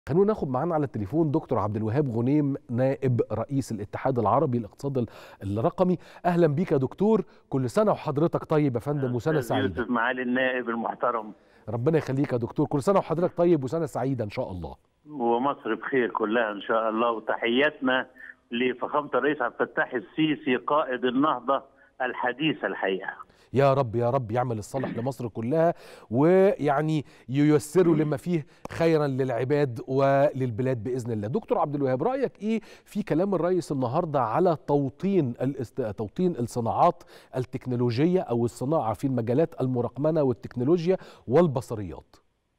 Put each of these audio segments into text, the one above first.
خلونا ناخد معانا على التليفون دكتور عبد الوهاب غنيم نائب رئيس الاتحاد العربي للاقتصاد الرقمي اهلا بيك يا دكتور كل سنه وحضرتك طيب يا فندم وسنه سعيده يوسف معالي النائب المحترم ربنا يخليك يا دكتور كل سنه وحضرتك طيب وسنه سعيده ان شاء الله ومصر بخير كلها ان شاء الله وتحياتنا لفخامه الرئيس عبد الفتاح السيسي قائد النهضه الحديثه الحقيقه يا رب يا رب يعمل الصالح لمصر كلها ويعني ييسره لما فيه خيرا للعباد وللبلاد باذن الله. دكتور عبد الوهاب رايك ايه في كلام الرئيس النهارده على توطين الاست... توطين الصناعات التكنولوجيه او الصناعه في المجالات المرقمنه والتكنولوجيا والبصريات؟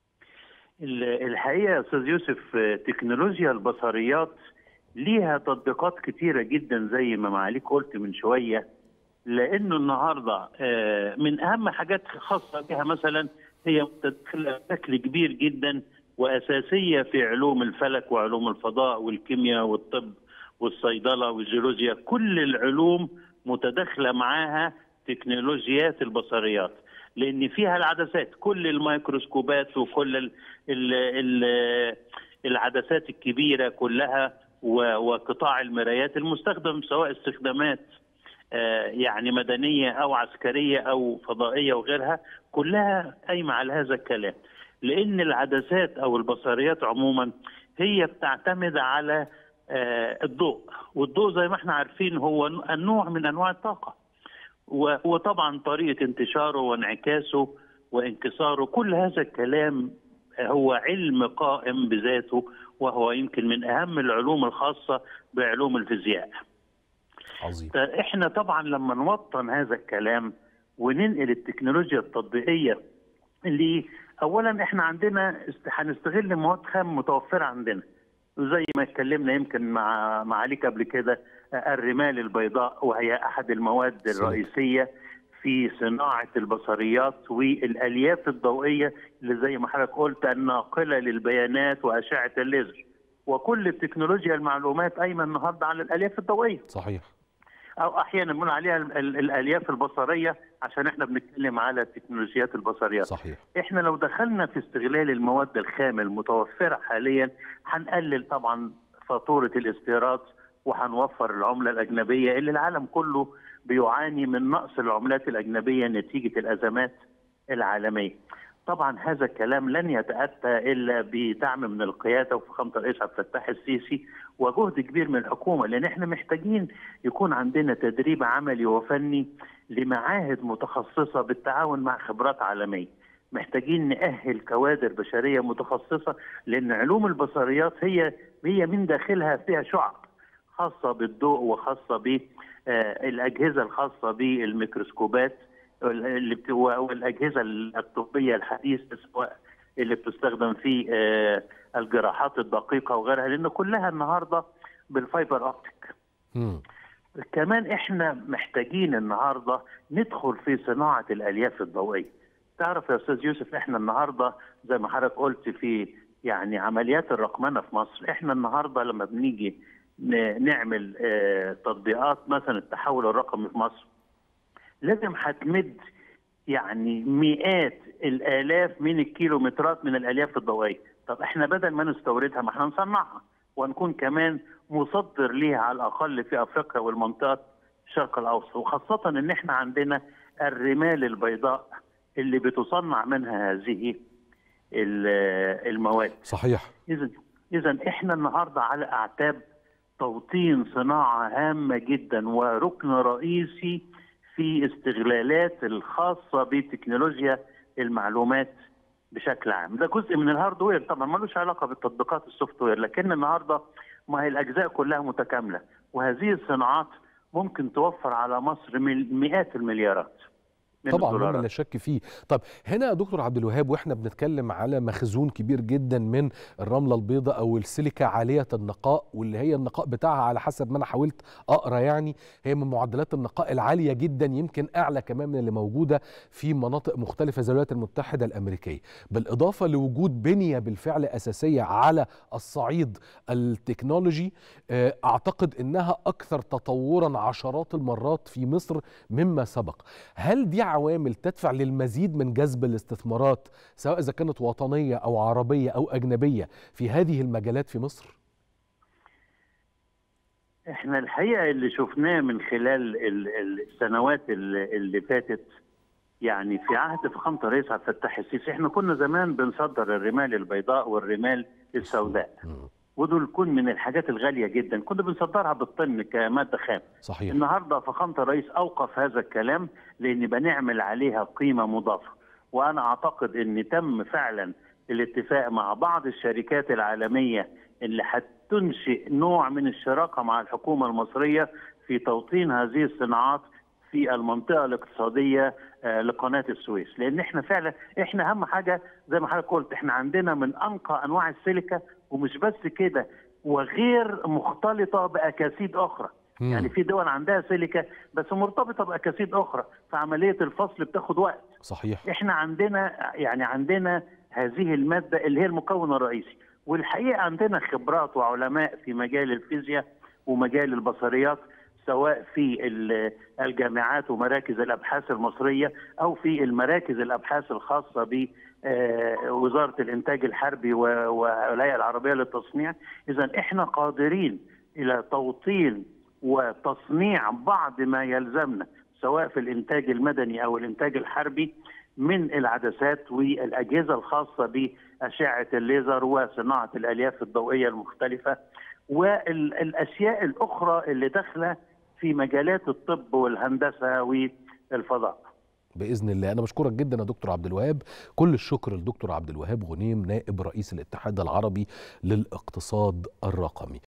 الحقيقه يا استاذ يوسف تكنولوجيا البصريات ليها تطبيقات كتيره جدا زي ما معاليك قلت من شويه لانه النهارده من اهم حاجات خاصه بها مثلا هي متدخله بشكل كبير جدا واساسيه في علوم الفلك وعلوم الفضاء والكيمياء والطب والصيدله والجيولوجيا كل العلوم متداخله معاها تكنولوجيات البصريات لان فيها العدسات كل الميكروسكوبات وكل ال ال ال العدسات الكبيره كلها وقطاع المرايات المستخدم سواء استخدامات يعني مدنيه او عسكريه او فضائيه وغيرها كلها قايمه على هذا الكلام لان العدسات او البصريات عموما هي بتعتمد على الضوء والضوء زي ما احنا عارفين هو النوع من انواع الطاقه وطبعا طريقه انتشاره وانعكاسه وانكساره كل هذا الكلام هو علم قائم بذاته وهو يمكن من اهم العلوم الخاصه بعلوم الفيزياء عظيم احنا طبعا لما نوطن هذا الكلام وننقل التكنولوجيا التطبيقيه اللي اولا احنا عندنا هنستغل مواد خام متوفره عندنا زي ما اتكلمنا يمكن مع معاليك قبل كده الرمال البيضاء وهي احد المواد الرئيسيه في صناعه البصريات والالياف الضوئيه اللي زي ما حضرتك قلت الناقله للبيانات واشعه الليزر وكل التكنولوجيا المعلومات قايمه النهارده على الالياف الضوئيه صحيح او احيانا بنقول عليها الالياف البصريه عشان احنا بنتكلم على التكنولوجيات البصريات صحيح احنا لو دخلنا في استغلال المواد الخام المتوفره حاليا هنقلل طبعا فاتوره الاستيراد وهنوفر العمله الاجنبيه اللي العالم كله بيعاني من نقص العملات الاجنبيه نتيجه الازمات العالميه. طبعا هذا الكلام لن يتاتى الا بدعم من القياده وفخامه الرئيس عبد الفتاح السيسي وجهد كبير من الحكومه لان احنا محتاجين يكون عندنا تدريب عملي وفني لمعاهد متخصصه بالتعاون مع خبرات عالميه. محتاجين نأهل كوادر بشريه متخصصه لان علوم البصريات هي هي من داخلها فيها شعب خاصه بالضوء وخاصه بالاجهزه الخاصه بالميكروسكوبات اللي بت... والاجهزه الطبيه الحديثه سواء اللي بتستخدم في الجراحات الدقيقه وغيرها لان كلها النهارده بالفايبر اوبتيك. كمان احنا محتاجين النهارده ندخل في صناعه الالياف الضوئيه. تعرف يا استاذ يوسف احنا النهارده زي ما حضرتك قلت في يعني عمليات الرقمنه في مصر، احنا النهارده لما بنيجي نعمل تطبيقات مثلا التحول الرقمي في مصر لازم هتمد يعني مئات الالاف من الكيلومترات من الالياف الضوئيه، طب احنا بدل ما نستوردها ما احنا نصنعها ونكون كمان مصدر ليها على الاقل في افريقيا والمنطقه الشرق الاوسط وخاصه ان احنا عندنا الرمال البيضاء اللي بتصنع منها هذه المواد. صحيح. اذا اذا احنا النهارده على اعتاب توطين صناعه هامه جدا وركن رئيسي في استغلالات الخاصه بتكنولوجيا المعلومات بشكل عام ده جزء من الهاردوير طبعا ملوش علاقه بالتطبيقات السوفت وير لكن النهارده ما هي الاجزاء كلها متكامله وهذه الصناعات ممكن توفر على مصر مئات المليارات طبعا مما لا شك فيه طب هنا يا دكتور عبد الوهاب واحنا بنتكلم على مخزون كبير جدا من الرمله البيضاء او السيليكا عاليه النقاء واللي هي النقاء بتاعها على حسب ما انا حاولت اقرا يعني هي من معدلات النقاء العاليه جدا يمكن اعلى كمان من اللي موجوده في مناطق مختلفه زي الولايات المتحده الامريكيه بالاضافه لوجود بنيه بالفعل اساسيه على الصعيد التكنولوجي اعتقد انها اكثر تطورا عشرات المرات في مصر مما سبق هل دي عوامل تدفع للمزيد من جذب الاستثمارات سواء اذا كانت وطنيه او عربيه او اجنبيه في هذه المجالات في مصر احنا الحقيقه اللي شفناه من خلال السنوات اللي فاتت يعني في عهد فخامه الرئيس عبد الفتاح السيسي احنا كنا زمان بنصدر الرمال البيضاء والرمال السوداء ودول كن من الحاجات الغاليه جدا كنا بنصدرها بالطن كماده خام صحيح النهارده فخامه الرئيس اوقف هذا الكلام لان بنعمل عليها قيمه مضافه وانا اعتقد ان تم فعلا الاتفاق مع بعض الشركات العالميه اللي هتنشئ نوع من الشراكه مع الحكومه المصريه في توطين هذه الصناعات في المنطقه الاقتصاديه لقناه السويس لان احنا فعلا احنا اهم حاجه زي ما حضرتك قلت احنا عندنا من انقى انواع السيليكا ومش بس كده وغير مختلطه باكاسيد اخرى مم. يعني في دول عندها سيليكا بس مرتبطه باكاسيد اخرى فعمليه الفصل بتاخد وقت صحيح احنا عندنا يعني عندنا هذه الماده اللي هي المكون الرئيسي والحقيقه عندنا خبرات وعلماء في مجال الفيزياء ومجال البصريات سواء في الجامعات ومراكز الابحاث المصريه او في المراكز الابحاث الخاصه بوزاره الانتاج الحربي والهيئه العربيه للتصنيع اذا احنا قادرين الى توطين وتصنيع بعض ما يلزمنا سواء في الانتاج المدني او الانتاج الحربي من العدسات والاجهزه الخاصه باشعه الليزر وصناعه الالياف الضوئيه المختلفه والاشياء الاخرى اللي داخله في مجالات الطب والهندسه والفضاء. باذن الله انا بشكرك جدا يا دكتور عبد الوهاب كل الشكر للدكتور عبد الوهاب غنيم نائب رئيس الاتحاد العربي للاقتصاد الرقمي